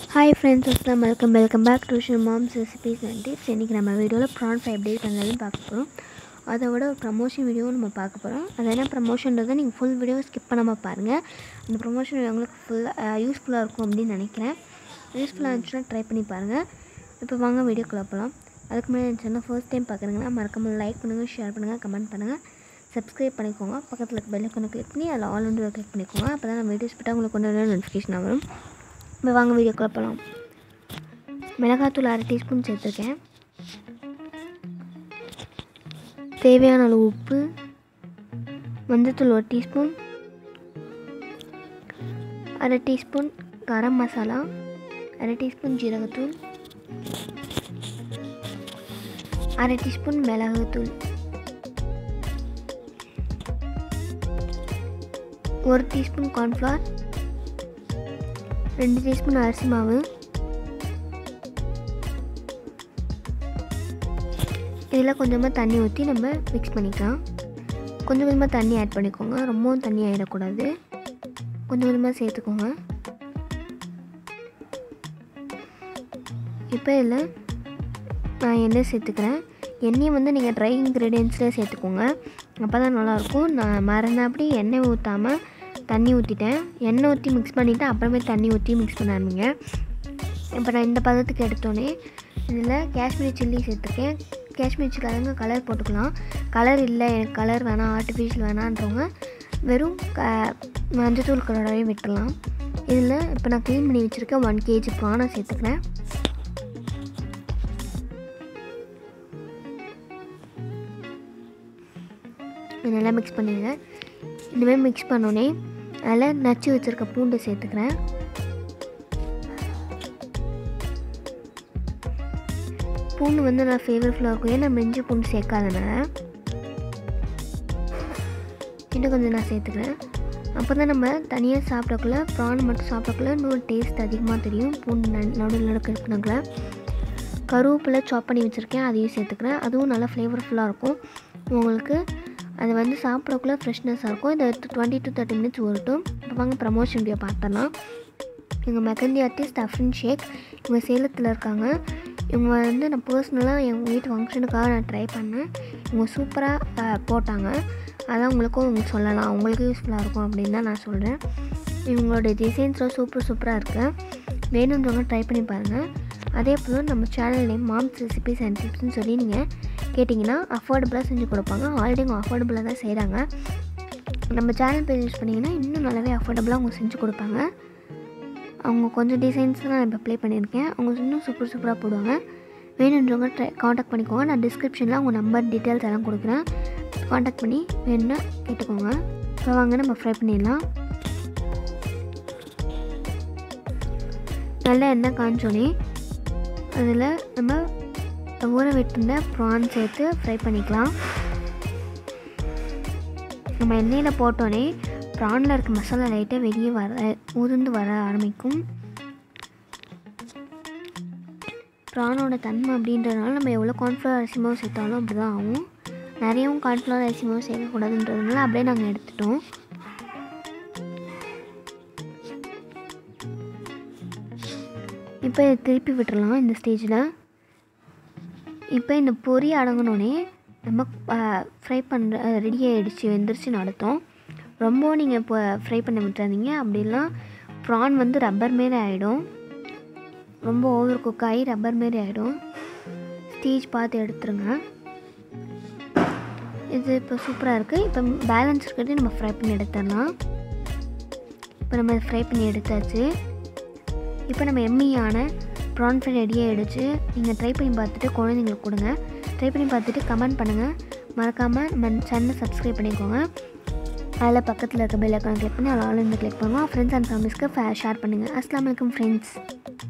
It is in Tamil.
ஹாய் ஃப்ரெண்ட்ஸ் அஸ்லாம் வெல்கம் வெல்கம் பேக் டு ஷர் மாம்ஸ் ரெசிபீஸ் அண்ட் டிப்ஸ் இன்றைக்கி நம்ம வீடியோவில் ப்ரான் ஃப்ரை எப்படி பண்ணுறதுன்னு பார்க்க போகிறோம் அதை விட ஒரு ப்ரமோஷன் வீடியோவும் நம்ம பார்க்க போகிறோம் அது என்ன ப்ரமோஷன்றதை நீங்கள் ஃபுல் வீடியோ ஸ்கிப் பண்ணாமல் பாருங்கள் அந்த ப்ரமோஷன் உங்களுக்கு ஃபுல்லாக யூஸ்ஃபுல்லாக இருக்கும் அப்படின்னு நினைக்கிறேன் யூஸ்ஃபுல்லாக இருந்துச்சுன்னா ட்ரை பண்ணி பாருங்கள் இப்போ வாங்க வீடியோக்குள்ளே போகலாம் அதுக்கு முன்னாடி என் சேனல் ஃபர்ஸ்ட் டைம் பார்க்குறீங்கன்னா மறக்காமல் லைக் பண்ணுங்கள் ஷேர் பண்ணுங்கள் கமெண்ட் பண்ணுங்கள் சப்ஸ்கிரைப் பண்ணிக்கோங்க பக்கத்தில் இருக்க பெல் ஐக்கனை கிளிக் பண்ணி அதில் ஆல் ஒன்று கிளிக் பண்ணிக்கோங்க அப்போ தான் நான் வீடியோஸ் போட்டால் உங்களுக்கு கொண்டு நோட்டிஃபிகேஷன் வரும் இப்போ வாங்க வீடியோக்குள்ளே போகலாம் மிளகாத்தூள் அரை டீஸ்பூன் சேர்த்துருக்கேன் தேவையான அளவு உப்பு மஞ்சத்தூள் ஒரு டீஸ்பூன் அரை டீஸ்பூன் கரம் மசாலா அரை டீஸ்பூன் ஜீரகத்தூள் அரை டீஸ்பூன் மிளகுத்தூள் ஒரு டீஸ்பூன் கார்ன்ஃப்ளவர் ரெண்டு டீஸ்பூன் அரிசி மாவு இதில் கொஞ்சமாக தண்ணி ஊற்றி நம்ம மிக்ஸ் பண்ணிக்கலாம் கொஞ்சம் கொஞ்சமாக தண்ணி ஆட் பண்ணிக்கோங்க ரொம்பவும் தண்ணி ஆகிடக்கூடாது கொஞ்சம் கொஞ்சமாக சேர்த்துக்கோங்க இப்போ இதில் நான் எண்ணெய் சேர்த்துக்கிறேன் எண்ணெயை வந்து நீங்கள் ட்ரை இன்க்ரீடியன்ஸ்லேயே சேர்த்துக்கோங்க அப்போ தான் நல்லாயிருக்கும் நான் மறந்தாப்படி எண்ணெய் ஊற்றாமல் தண்ணி ஊற்றிட்டேன் எண்ணெய் ஊற்றி மிக்ஸ் பண்ணிவிட்டு அப்புறமே தண்ணி ஊற்றி மிக்ஸ் பண்ண ஆரம்பிங்க இப்போ நான் இந்த பதத்துக்கு எடுத்தோன்னே இதில் காஷ்மீரி சில்லி சேர்த்துருக்கேன் காஷ்மீரி சில்லிங்க கலர் போட்டுக்கலாம் கலர் இல்லை எனக்கு கலர் வேணாம் ஆர்டிஃபிஷியல் வேணான்றவங்க வெறும் க மஞ்சத்தூள் கலராகவே விட்டுடலாம் இதில் இப்போ நான் க்ளீன் பண்ணி வச்சுருக்கேன் ஒன் கேஜி ப்ரானை சேர்த்துக்கிறேன் நல்லா மிக்ஸ் பண்ணிடுங்க இந்தமாதிரி மிக்ஸ் பண்ணோன்னே அதில் நச்சு வச்சுருக்க பூண்டு சேர்த்துக்கிறேன் பூண்டு வந்து நல்லா ஃபேவரஃபுல்லாக இருக்கும் ஏன்னா நம்ம இஞ்சி பூண்டு சேர்க்காதனால இன்னும் கொஞ்சம் நான் சேர்த்துக்கிறேன் அப்போ தான் நம்ம தனியாக சாப்பிடக்குள்ள ப்ரான் மட்டும் சாப்பிடக்குள்ள இன்னும் டேஸ்ட் அதிகமாக தெரியும் பூண்டு நடுவில் நடுக்க இருக்கணுங்கள கருவேப்பிலை சாப் பண்ணி வச்சுருக்கேன் அதையும் சேர்த்துக்கிறேன் அதுவும் நல்லா ஃப்ளேவர்ஃபுல்லாக இருக்கும் உங்களுக்கு அது வந்து சாப்பிடக்குள்ள ஃப்ரெஷ்னஸாக இருக்கும் இதை டுவெண்ட்டி டு தேர்ட்டி மினிட்ஸ் வரட்டும் இப்போ வாங்க ப்ரமோஷன் வீடியோ பார்த்தலாம் இவங்க மெகந்தி ஆர்டிஸ்ட் அஃப்ரின் ஷேக் இவங்க சேலத்தில் இருக்காங்க இவங்க வந்து நான் பர்சனலாக எங்கள் வீட்டு ஃபங்க்ஷனுக்காக நான் ட்ரை பண்ணேன் இவங்க சூப்பராக போட்டாங்க அதான் உங்களுக்கும் உங்களுக்கு சொல்லலாம் உங்களுக்கு யூஸ்ஃபுல்லாக இருக்கும் அப்படின்னு தான் நான் சொல்கிறேன் இவங்களோட டிசைன்ஸ்லாம் சூப்பர் சூப்பராக இருக்குது வேணுன்றவங்க ட்ரை பண்ணி பாருங்கள் அதே போல் நம்ம channel name mom's recipes and டிப்ஸ்னு சொல்லி நீங்கள் கேட்டிங்கன்னா அஃபோர்டபுளாக செஞ்சு கொடுப்பாங்க ஆல்ரெடி அவங்க அஃபோர்டபுளாக தான் செய்கிறாங்க நம்ம சேனல் பேர் யூஸ் பண்ணிங்கன்னா இன்னும் நல்லாவே அஃபோர்டபுளாக அவங்க செஞ்சு கொடுப்பாங்க அவங்க கொஞ்சம் டிசைன்ஸ் தான் நான் இப்போ ப்ளே பண்ணியிருக்கேன் அவங்க இன்னும் சூப்பர் சூப்பராக போடுவாங்க வேணுன்றவங்க ட்ரை காண்டாக்ட் பண்ணிக்கோங்க நான் டிஸ்கிரிப்ஷனில் அவங்க நம்பர் டீட்டெயில்ஸ் எல்லாம் கொடுக்குறேன் காண்டாக்ட் பண்ணி வேணும்னா கேட்டுக்கோங்க இப்போ வாங்க நம்ம ஃப்ரை பண்ணிடலாம் நல்லா எண்ணெய் காஞ்சோன்னே அதில் நம்ம ஊற விட்டுருந்த ப்ரான் சேர்த்து ஃப்ரை பண்ணிக்கலாம் நம்ம எண்ணெயில் போட்டோன்னே ப்ரானில் இருக்க மசாலா லைட்டாக வெளியே வர உதிர்ந்து வர ஆரம்பிக்கும் ப்ரானோட தன்மை அப்படின்றதுனால நம்ம எவ்வளோ கார்ன்ஃப்ளவர் அரிசி மாவு சேர்த்தாலும் அப்படி தான் ஆகும் நிறையவும் கார்ன்ஃப்ளவர் அரிசி மாவு சேர்க்கக்கூடாதுன்றதுனால அப்படியே நாங்கள் எடுத்துட்டோம் இப்போ இதை திருப்பி விட்டுறலாம் இந்த ஸ்டேஜில் இப்போ இந்த பொறி அடங்கினோடனே நம்ம ஃப்ரை பண்ணுற ரெடி ஆகிடுச்சு வெந்துருச்சுன்னு அர்த்தம் ரொம்பவும் நீங்கள் இப்போ ஃப்ரை பண்ண விட்டுறாதீங்க அப்படிலாம் ப்ரான் வந்து ரப்பர் மாரி ஆகிடும் ரொம்ப ஓவர் குக் ஆகி ரப்பர் மாரி ஆகிடும் ஸ்டேஜ் பார்த்து எடுத்துருங்க இது இப்போ சூப்பராக இருக்குது இப்போ பேலன்ஸ் இருக்கிறது நம்ம ஃப்ரை பண்ணி எடுத்துடலாம் இப்போ நம்ம ஃப்ரை பண்ணி எடுத்தாச்சு இப்போ நம்ம எம்மியான ப்ரான் ஃப்ரை ரெடி ஆகிடுச்சு நீங்கள் ட்ரை பண்ணி பார்த்துட்டு குழந்தைங்களுக்கு கொடுங்க ட்ரை பண்ணி பார்த்துட்டு கமெண்ட் பண்ணுங்கள் மறக்காமல் நம்ம சேனலை சப்ஸ்கிரைப் பண்ணிக்கோங்க அதில் பக்கத்தில் இருக்க பெல் ஐக்கான் கிளிக் பண்ணி அதில் ஆல் இருந்து கிளிக் பண்ணுவோம் ஃப்ரெண்ட்ஸ் அண்ட் ஃபேமிலிஸ்க்கு ஷேர் பண்ணுங்கள் அஸ்லாம் வலைக்கம் ஃப்ரெண்ட்ஸ்